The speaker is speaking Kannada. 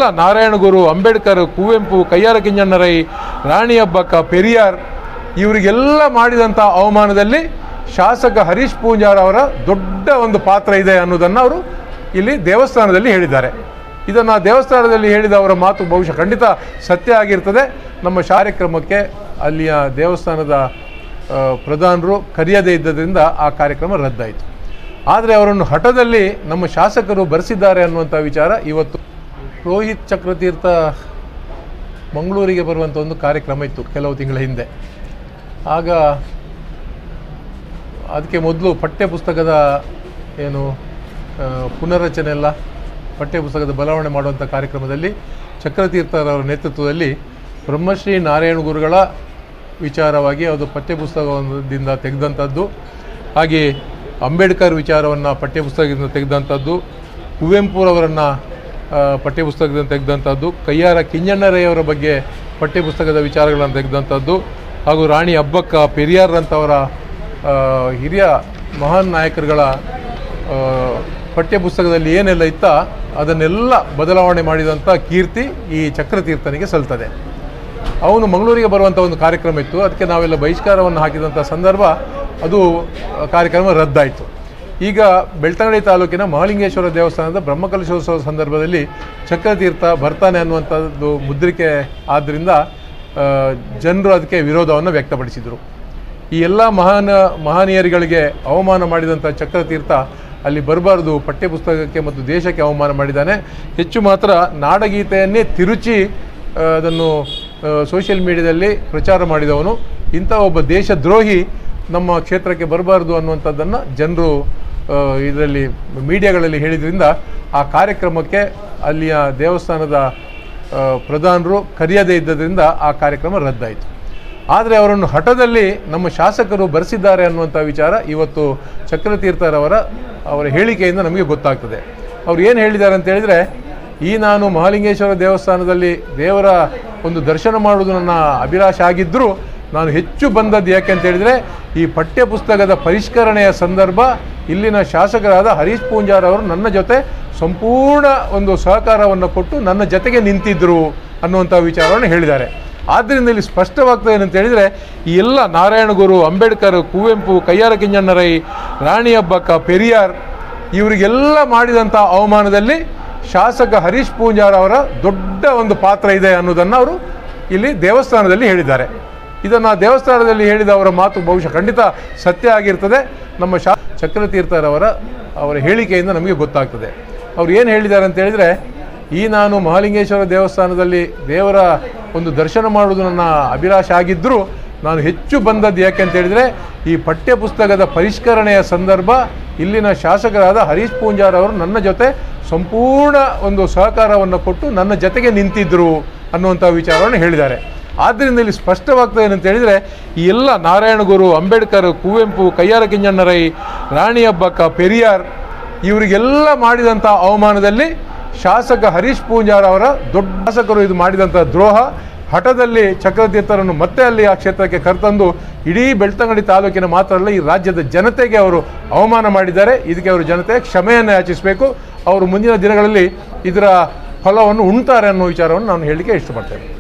ನಾರಾಯಣಗುರು ಅಂಬೇಡ್ಕರ್ ಕುವೆಂಪು ಕಯ್ಯಾರ ಕಿಂಜಣ್ಣರೈ ರಾಣಿ ಹಬ್ಬಕ್ಕ ಪೆರಿಯಾರ್ ಇವರಿಗೆಲ್ಲ ಮಾಡಿದಂಥ ಅವಮಾನದಲ್ಲಿ ಶಾಸಕ ಹರೀಶ್ ಪೂಂಜಾರ್ ಅವರ ದೊಡ್ಡ ಒಂದು ಪಾತ್ರ ಇದೆ ಅನ್ನೋದನ್ನು ಅವರು ಇಲ್ಲಿ ದೇವಸ್ಥಾನದಲ್ಲಿ ಹೇಳಿದ್ದಾರೆ ಇದನ್ನು ದೇವಸ್ಥಾನದಲ್ಲಿ ಹೇಳಿದ ಅವರ ಮಾತು ಬಹುಶಃ ಖಂಡಿತ ಸತ್ಯ ಆಗಿರ್ತದೆ ನಮ್ಮ ಕಾರ್ಯಕ್ರಮಕ್ಕೆ ಅಲ್ಲಿಯ ದೇವಸ್ಥಾನದ ಆ, ಪ್ರಧಾನರು ಕರೆಯದೇ ಇದ್ದದ್ರಿಂದ ಆ ಕಾರ್ಯಕ್ರಮ ರದ್ದಾಯಿತು ಆದರೆ ಅವರನ್ನು ಹಠದಲ್ಲಿ ನಮ್ಮ ಶಾಸಕರು ಬರೆಸಿದ್ದಾರೆ ಅನ್ನುವಂಥ ವಿಚಾರ ಇವತ್ತು ರೋಹಿತ್ ಚಕ್ರತೀರ್ಥ ಮಂಗಳೂರಿಗೆ ಬರುವಂಥ ಒಂದು ಕಾರ್ಯಕ್ರಮ ಇತ್ತು ಕೆಲವು ತಿಂಗಳ ಹಿಂದೆ ಆಗ ಅದಕ್ಕೆ ಮೊದಲು ಪಠ್ಯ ಪುಸ್ತಕದ ಏನು ಆ, ಪುನರ್ರಚನೆ ಎಲ್ಲ ಪಠ್ಯ ಪುಸ್ತಕದ ಬದಲಾವಣೆ ಮಾಡುವಂಥ ಕಾರ್ಯಕ್ರಮದಲ್ಲಿ ಚಕ್ರತೀರ್ಥರವರ ನೇತೃತ್ವದಲ್ಲಿ ಬ್ರಹ್ಮಶ್ರೀ ನಾರಾಯಣ ಗುರುಗಳ ವಿಚಾರವಾಗಿ ಅದು ಪಠ್ಯಪುಸ್ತಕದಿಂದ ತೆಗೆದಂಥದ್ದು ಹಾಗೆ ಅಂಬೇಡ್ಕರ್ ವಿಚಾರವನ್ನು ಪಠ್ಯಪುಸ್ತಕದಿಂದ ತೆಗೆದಂಥದ್ದು ಕುವೆಂಪುರವರನ್ನು ಪಠ್ಯಪುಸ್ತಕದಿಂದ ತೆಗೆದಂಥದ್ದು ಕಯ್ಯಾರ ಕಿಂಜಣ್ಣರಯ್ಯವರ ಬಗ್ಗೆ ಪಠ್ಯಪುಸ್ತಕದ ವಿಚಾರಗಳನ್ನು ತೆಗೆದಂಥದ್ದು ಹಾಗೂ ರಾಣಿ ಹಬ್ಬಕ್ಕ ಪೆರಿಯಾರ್ರಂಥವರ ಆ, ಹಿರಿಯ ಮಹಾನ್ ನಾಯಕರುಗಳ ಆ, ಪಠ್ಯಪುಸ್ತಕದಲ್ಲಿ ಏನೆಲ್ಲ ಇತ್ತ ಅದನ್ನೆಲ್ಲ ಬದಲಾವಣೆ ಮಾಡಿದಂಥ ಕೀರ್ತಿ ಈ ಚಕ್ರತೀರ್ಥನಿಗೆ ಸಲ್ತದೆ ಅವನು ಮಂಗಳೂರಿಗೆ ಬರುವಂಥ ಒಂದು ಕಾರ್ಯಕ್ರಮ ಇತ್ತು ಅದಕ್ಕೆ ನಾವೆಲ್ಲ ಬಹಿಷ್ಕಾರವನ್ನು ಹಾಕಿದಂಥ ಸಂದರ್ಭ ಅದು ಆ, ಕಾರ್ಯಕ್ರಮ ರದ್ದಾಯಿತು ಈಗ ಬೆಳ್ತಂಗಡಿ ತಾಲೂಕಿನ ಮಹಾಲಿಂಗೇಶ್ವರ ದೇವಸ್ಥಾನದ ಬ್ರಹ್ಮಕಲಶೋತ್ಸವ ಸಂದರ್ಭದಲ್ಲಿ ಚಕ್ರತೀರ್ಥ ಬರ್ತಾನೆ ಅನ್ನುವಂಥದ್ದು ಮುದ್ರಿಕೆ ಆದ್ದರಿಂದ ಜನರು ಅದಕ್ಕೆ ವಿರೋಧವನ್ನು ವ್ಯಕ್ತಪಡಿಸಿದರು ಈ ಎಲ್ಲ ಮಹಾನ ಮಹನೀಯರುಗಳಿಗೆ ಅವಮಾನ ಮಾಡಿದಂಥ ಚಕ್ರತೀರ್ಥ ಅಲ್ಲಿ ಬರಬಾರ್ದು ಪಠ್ಯಪುಸ್ತಕಕ್ಕೆ ಮತ್ತು ದೇಶಕ್ಕೆ ಅವಮಾನ ಮಾಡಿದ್ದಾನೆ ಹೆಚ್ಚು ಮಾತ್ರ ನಾಡಗೀತೆಯನ್ನೇ ತಿರುಚಿ ಆ, ಅದನ್ನು ಸೋಷಿಯಲ್ ಮೀಡಿಯಾದಲ್ಲಿ ಪ್ರಚಾರ ಮಾಡಿದವನು ಇಂಥ ಒಬ್ಬ ದೇಶದ್ರೋಹಿ ನಮ್ಮ ಕ್ಷೇತ್ರಕ್ಕೆ ಬರಬಾರ್ದು ಅನ್ನುವಂಥದ್ದನ್ನು ಜನರು ಇದರಲ್ಲಿ ಮೀಡಿಯಾಗಳಲ್ಲಿ ಹೇಳಿದ್ರಿಂದ ಆ ಕಾರ್ಯಕ್ರಮಕ್ಕೆ ಅಲ್ಲಿಯ ದೇವಸ್ಥಾನದ ಆ, ಪ್ರಧಾನರು ಕರೆಯದೇ ಇದ್ದದ್ರಿಂದ ಆ ಕಾರ್ಯಕ್ರಮ ರದ್ದಾಯಿತು ಆದರೆ ಅವರನ್ನು ಹಠದಲ್ಲಿ ನಮ್ಮ ಶಾಸಕರು ಬರೆಸಿದ್ದಾರೆ ಅನ್ನುವಂಥ ವಿಚಾರ ಇವತ್ತು ಚಕ್ರತೀರ್ಥರವರ ಅವರ ಹೇಳಿಕೆಯಿಂದ ನಮಗೆ ಗೊತ್ತಾಗ್ತದೆ ಅವ್ರು ಏನು ಹೇಳಿದ್ದಾರೆ ಅಂತ ಹೇಳಿದರೆ ಈ ನಾನು ಮಹಾಲಿಂಗೇಶ್ವರ ದೇವಸ್ಥಾನದಲ್ಲಿ ದೇವರ ಒಂದು ದರ್ಶನ ಮಾಡುವುದು ನನ್ನ ಅಭಿಲಾಷೆ ಆಗಿದ್ದರೂ ನಾನು ಹೆಚ್ಚು ಬಂದದ್ದು ಯಾಕೆ ಅಂತ ಹೇಳಿದರೆ ಈ ಪಠ್ಯ ಪುಸ್ತಕದ ಪರಿಷ್ಕರಣೆಯ ಸಂದರ್ಭ ಇಲ್ಲಿನ ಶಾಸಕರಾದ ಹರೀಶ್ ಪೂಂಜಾರ್ ಅವರು ನನ್ನ ಜೊತೆ ಸಂಪೂರ್ಣ ಒಂದು ಸಹಕಾರವನ್ನು ಕೊಟ್ಟು ನನ್ನ ಜೊತೆಗೆ ನಿಂತಿದ್ದರು ಅನ್ನುವಂಥ ವಿಚಾರವನ್ನು ಹೇಳಿದ್ದಾರೆ ಆದ್ದರಿಂದ ಇಲ್ಲಿ ಸ್ಪಷ್ಟವಾಗ್ತದೆ ಏನಂತ ಹೇಳಿದರೆ ಈ ಎಲ್ಲ ನಾರಾಯಣಗುರು ಅಂಬೇಡ್ಕರ್ ಕುವೆಂಪು ಕಯ್ಯಾರ ಕಿಂಜಣ್ಣರೈ ರಾಣಿ ಹಬ್ಬಕ್ಕ ಪೆರಿಯಾರ್ ಇವರಿಗೆಲ್ಲ ಮಾಡಿದಂಥ ಅವಮಾನದಲ್ಲಿ ಶಾಸಕ ಹರೀಶ್ ಪೂಂಜಾರ್ ಅವರ ದೊಡ್ಡ ಒಂದು ಪಾತ್ರ ಇದೆ ಅನ್ನೋದನ್ನು ಅವರು ಇಲ್ಲಿ ದೇವಸ್ಥಾನದಲ್ಲಿ ಹೇಳಿದ್ದಾರೆ ಇದನ್ನು ದೇವಸ್ಥಾನದಲ್ಲಿ ಹೇಳಿದ ಅವರ ಮಾತು ಬಹುಶಃ ಖಂಡಿತ ಸತ್ಯ ಆಗಿರ್ತದೆ ನಮ್ಮ ಶಾ ಚಕ್ರತೀರ್ಥರವರ ಅವರ ಹೇಳಿಕೆಯಿಂದ ನಮಗೆ ಗೊತ್ತಾಗ್ತದೆ ಅವ್ರು ಏನು ಹೇಳಿದ್ದಾರೆ ಅಂತ ಹೇಳಿದರೆ ಈ ನಾನು ಮಹಾಲಿಂಗೇಶ್ವರ ದೇವಸ್ಥಾನದಲ್ಲಿ ದೇವರ ಒಂದು ದರ್ಶನ ಮಾಡುವುದು ನನ್ನ ಅಭಿಲಾಷೆ ಆಗಿದ್ದರೂ ನಾನು ಹೆಚ್ಚು ಬಂದದ್ದು ಯಾಕೆ ಅಂತ ಹೇಳಿದರೆ ಈ ಪಠ್ಯ ಪುಸ್ತಕದ ಪರಿಷ್ಕರಣೆಯ ಸಂದರ್ಭ ಇಲ್ಲಿನ ಶಾಸಕರಾದ ಹರೀಶ್ ಪೂಂಜಾರ್ ಅವರು ನನ್ನ ಜೊತೆ ಸಂಪೂರ್ಣ ಒಂದು ಸಹಕಾರವನ್ನು ಕೊಟ್ಟು ನನ್ನ ಜೊತೆಗೆ ನಿಂತಿದ್ದರು ಅನ್ನುವಂಥ ವಿಚಾರವನ್ನು ಹೇಳಿದ್ದಾರೆ ಆದ್ದರಿಂದ ಇಲ್ಲಿ ಸ್ಪಷ್ಟವಾಗ್ತದೆ ಏನಂತ ಹೇಳಿದರೆ ಈ ಎಲ್ಲ ನಾರಾಯಣಗುರು ಅಂಬೇಡ್ಕರ್ ಕುವೆಂಪು ಕಯ್ಯಾರ ಕಿಂಜಣ್ಣರೈ ರಾಣಿ ಹಬ್ಬಕ್ಕ ಪೆರಿಯಾರ್ ಇವರಿಗೆಲ್ಲ ಮಾಡಿದಂಥ ಅವಮಾನದಲ್ಲಿ ಶಾಸಕ ಹರೀಶ್ ಪೂಂಜಾರ್ ಅವರ ದೊಡ್ಡ ಶಾಸಕರು ಇದು ಮಾಡಿದಂಥ ದ್ರೋಹ ಹಠದಲ್ಲಿ ಚಕ್ರತೀರ್ಥರನ್ನು ಮತ್ತೆ ಅಲ್ಲಿ ಆ ಕ್ಷೇತ್ರಕ್ಕೆ ಕರೆತಂದು ಇಡೀ ಬೆಳ್ತಂಗಡಿ ತಾಲೂಕಿನ ಮಾತ್ರ ಅಲ್ಲ ಈ ರಾಜ್ಯದ ಜನತೆಗೆ ಅವರು ಅವಮಾನ ಮಾಡಿದ್ದಾರೆ ಇದಕ್ಕೆ ಅವರು ಜನತೆ ಕ್ಷಮೆಯನ್ನು ಯಾಚಿಸಬೇಕು ಅವರು ಮುಂದಿನ ದಿನಗಳಲ್ಲಿ ಇದರ ಫಲವನ್ನು ಉಣ್ತಾರೆ ಅನ್ನೋ ವಿಚಾರವನ್ನು ನಾನು ಹೇಳಲಿಕ್ಕೆ ಇಷ್ಟಪಡ್ತೇನೆ